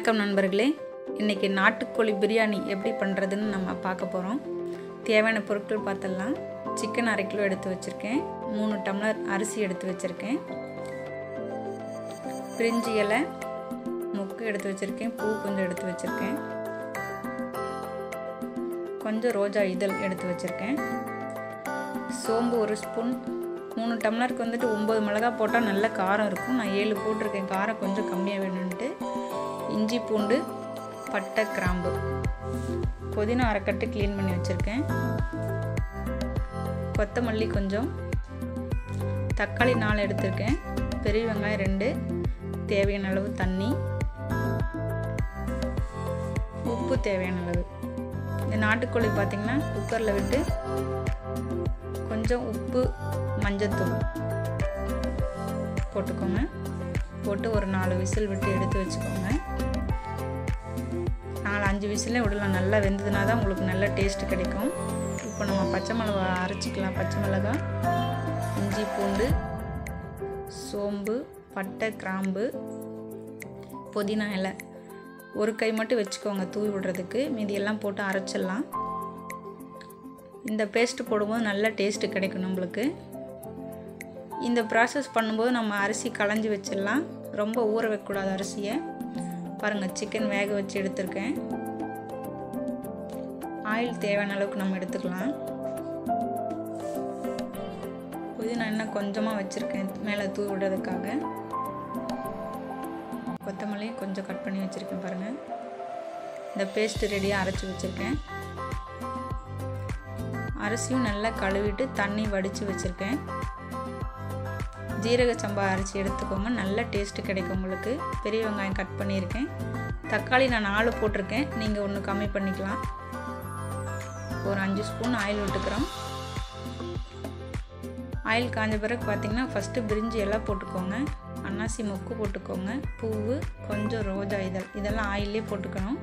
வணக்கம் நண்பர்களே இன்றைக்கி நாட்டுக்கோழி பிரியாணி எப்படி பண்ணுறதுன்னு நம்ம பார்க்க போகிறோம் தேவையான பொருட்கள் பார்த்துடலாம் சிக்கன் அரை கிலோ எடுத்து வச்சுருக்கேன் மூணு டம்ளர் அரிசி எடுத்து வச்சுருக்கேன் பிரிஞ்சி இலை முக்கு எடுத்து வச்சுருக்கேன் பூ கொஞ்சம் எடுத்து வச்சுருக்கேன் கொஞ்சம் ரோஜா இதழ் எடுத்து வச்சுருக்கேன் சோம்பு ஒரு ஸ்பூன் மூணு டம்ளருக்கு வந்துட்டு ஒம்பது மிளகா போட்டால் நல்ல காரம் இருக்கும் நான் ஏழு போட்டிருக்கேன் காரம் கொஞ்சம் கம்மியாக வேணும்ன்ட்டு இஞ்சி பூண்டு பட்டை கிராம்பு புதினா அரைக்கட்டு க்ளீன் பண்ணி வச்சுருக்கேன் கொத்தமல்லி கொஞ்சம் தக்காளி நாலு எடுத்திருக்கேன் பெரிய வெங்காயம் ரெண்டு தேவையான அளவு தண்ணி உப்பு தேவையான அளவு இந்த நாட்டுக்கோழி பார்த்திங்கன்னா குக்கரில் விட்டு கொஞ்சம் உப்பு மஞ்சத்தூள் போட்டுக்கோங்க போட்டு ஒரு நாலு விசில் விட்டு எடுத்து வச்சுக்கோங்க நாலு அஞ்சு விசிலே விடலாம் நல்லா வெந்ததுனா தான் உங்களுக்கு நல்ல டேஸ்ட் கிடைக்கும் இப்போ நம்ம பச்சை மிளகா அரைச்சிக்கலாம் பச்சை மிளகா இஞ்சி பூண்டு சோம்பு பட்டை கிராம்பு புதினா இலை ஒரு கை மட்டும் வச்சுக்கோங்க தூவி விடுறதுக்கு மீதியெல்லாம் போட்டு அரைச்சிடலாம் இந்த பேஸ்ட்டு போடும்போது நல்ல டேஸ்ட்டு கிடைக்கும் நம்மளுக்கு இந்த ப்ராசஸ் பண்ணும்போது நம்ம அரிசி களைஞ்சி வச்சிடலாம் ரொம்ப ஊற வைக்கக்கூடாது அரிசியை பாருங்கள் சிக்கன் வேக வச்சு எடுத்திருக்கேன் ஆயில் தேவையான அளவுக்கு நம்ம எடுத்துக்கலாம் புதினா இன்னும் கொஞ்சமாக வச்சுருக்கேன் மேலே தூவி விடுறதுக்காக கொத்தமல்லியும் கொஞ்சம் கட் பண்ணி வச்சுருக்கேன் பாருங்கள் இந்த பேஸ்ட்டு ரெடியாக அரைச்சி வச்சுருக்கேன் அரிசியும் நல்லா கழுவிட்டு தண்ணி வடித்து வச்சுருக்கேன் ஜீரக சம்பா அரிசி எடுத்துக்கோங்க நல்ல டேஸ்ட்டு கிடைக்கும் உங்களுக்கு பெரிய வெங்காயம் கட் பண்ணியிருக்கேன் தக்காளி நான் நாலு போட்டிருக்கேன் நீங்கள் ஒன்று கம்மி பண்ணிக்கலாம் ஒரு அஞ்சு ஸ்பூன் ஆயில் விட்டுக்கிறோம் ஆயில் காஞ்ச பிறகு பார்த்திங்கன்னா ஃபஸ்ட்டு பிரிஞ்சி எல்லாம் போட்டுக்கோங்க அன்னாசி மொக்கு போட்டுக்கோங்க பூவு கொஞ்சம் ரோஜா இதழ் இதெல்லாம் ஆயிலே போட்டுக்கணும்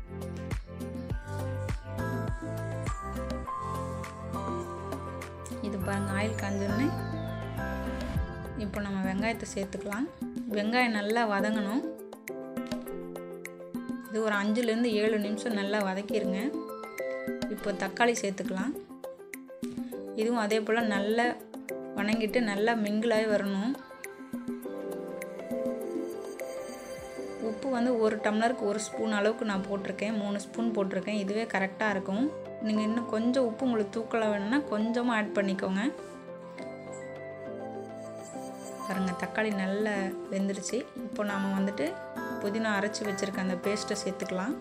இது பாருங்கள் ஆயில் காஞ்சோடனே இப்போ நம்ம வெங்காயத்தை சேர்த்துக்கலாம் வெங்காயம் நல்லா வதங்கணும் இது ஒரு அஞ்சுலேருந்து ஏழு நிமிஷம் நல்லா வதக்கிடுங்க இப்போ தக்காளி சேர்த்துக்கலாம் இதுவும் அதே போல் நல்லா வணங்கிட்டு நல்லா மிங்கிளாகி வரணும் உப்பு வந்து ஒரு டம்ளருக்கு ஒரு ஸ்பூன் அளவுக்கு நான் போட்டிருக்கேன் மூணு ஸ்பூன் போட்டிருக்கேன் இதுவே கரெக்டாக இருக்கும் நீங்கள் இன்னும் கொஞ்சம் உப்பு உங்களுக்கு தூக்கலாக வேணும்னா கொஞ்சமாக ஆட் பண்ணிக்கோங்க பாருங்கள் தக்காளி நல்லா வெந்துருச்சு இப்போ நாம் வந்துட்டு புதினா அரைச்சி வச்சுருக்க அந்த பேஸ்ட்டை சேர்த்துக்கலாம்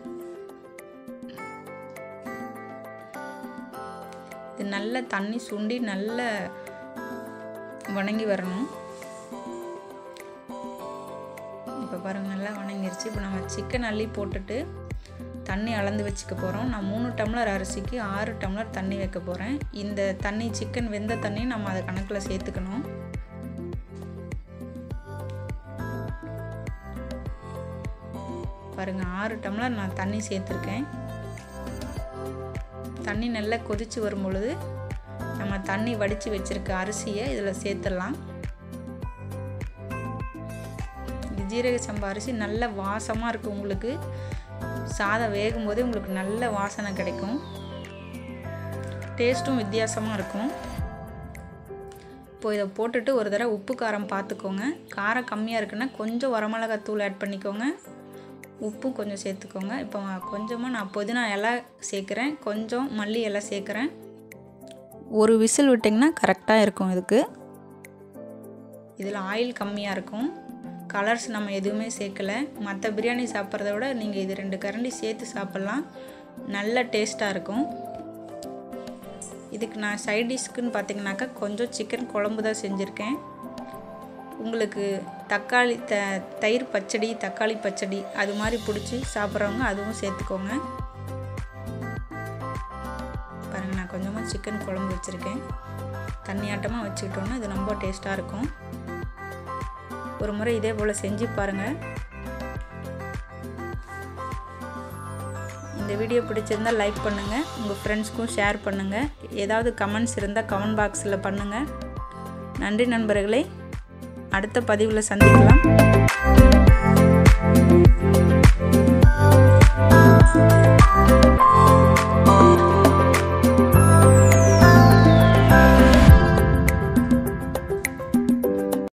இது நல்ல தண்ணி சுண்டி நல்ல வணங்கி வரணும் இப்போ பாருங்கள் நல்லா வணங்கிருச்சு இப்போ நம்ம சிக்கன் அள்ளி போட்டுட்டு தண்ணி அளந்து வச்சுக்க போகிறோம் நான் மூணு டம்ளர் அரிசிக்கு ஆறு டம்ளர் தண்ணி வைக்க போகிறேன் இந்த தண்ணி சிக்கன் வெந்த தண்ணி நம்ம அதை கணக்கில் சேர்த்துக்கணும் பாருங்கள் ஆறு டம்ளர் நான் தண்ணி சேர்த்துருக்கேன் தண்ணி நல்லா கொதித்து வரும் பொழுது நம்ம தண்ணி வடித்து வச்சுருக்க அரிசியை இதில் சேர்த்துடலாம் இது ஜீரக சம்பா அரிசி நல்ல வாசமாக இருக்குது உங்களுக்கு சாதம் வேகும் போதே உங்களுக்கு நல்ல வாசனை கிடைக்கும் டேஸ்ட்டும் வித்தியாசமாக இருக்கும் இப்போ இதை போட்டுட்டு ஒரு தடவை உப்பு காரம் பார்த்துக்கோங்க காரம் கம்மியாக இருக்குன்னா கொஞ்சம் வரமிளகாத்தூள் ஆட் பண்ணிக்கோங்க உப்பும் கொஞ்சம் சேர்த்துக்கோங்க இப்போ கொஞ்சமாக நான் புதினா இலை சேர்க்குறேன் கொஞ்சம் மல்லி இலை சேர்க்குறேன் ஒரு விசில் விட்டிங்கன்னா கரெக்டாக இருக்கும் இதுக்கு இதில் ஆயில் கம்மியாக இருக்கும் கலர்ஸ் நம்ம எதுவுமே சேர்க்கலை மற்ற பிரியாணி சாப்பிட்றத விட நீங்கள் இது ரெண்டு கரண்டி சேர்த்து சாப்பிட்லாம் நல்ல டேஸ்ட்டாக இருக்கும் இதுக்கு நான் சைட் டிஷ்க்குன்னு பார்த்தீங்கன்னாக்கா கொஞ்சம் சிக்கன் குழம்பு தான் செஞ்சுருக்கேன் உங்களுக்கு தக்காளி த தயிர் பச்சடி தக்காளி பச்சடி அது மாதிரி பிடிச்சி சாப்பிட்றவங்க அதுவும் சேர்த்துக்கோங்க பாருங்கள் நான் கொஞ்சமாக சிக்கன் குழம்பு வச்சுருக்கேன் தண்ணியாட்டமாக வச்சுக்கிட்டோன்னா இது ரொம்ப டேஸ்ட்டாக இருக்கும் ஒரு முறை இதே போல் செஞ்சு பாருங்கள் இந்த வீடியோ பிடிச்சிருந்தால் லைக் பண்ணுங்கள் உங்கள் ஃப்ரெண்ட்ஸ்க்கும் ஷேர் பண்ணுங்கள் ஏதாவது கமெண்ட்ஸ் இருந்தால் கமெண்ட் பாக்ஸில் பண்ணுங்கள் நன்றி நண்பர்களே அடுத்த பதிவில் சந்திக்கலாம்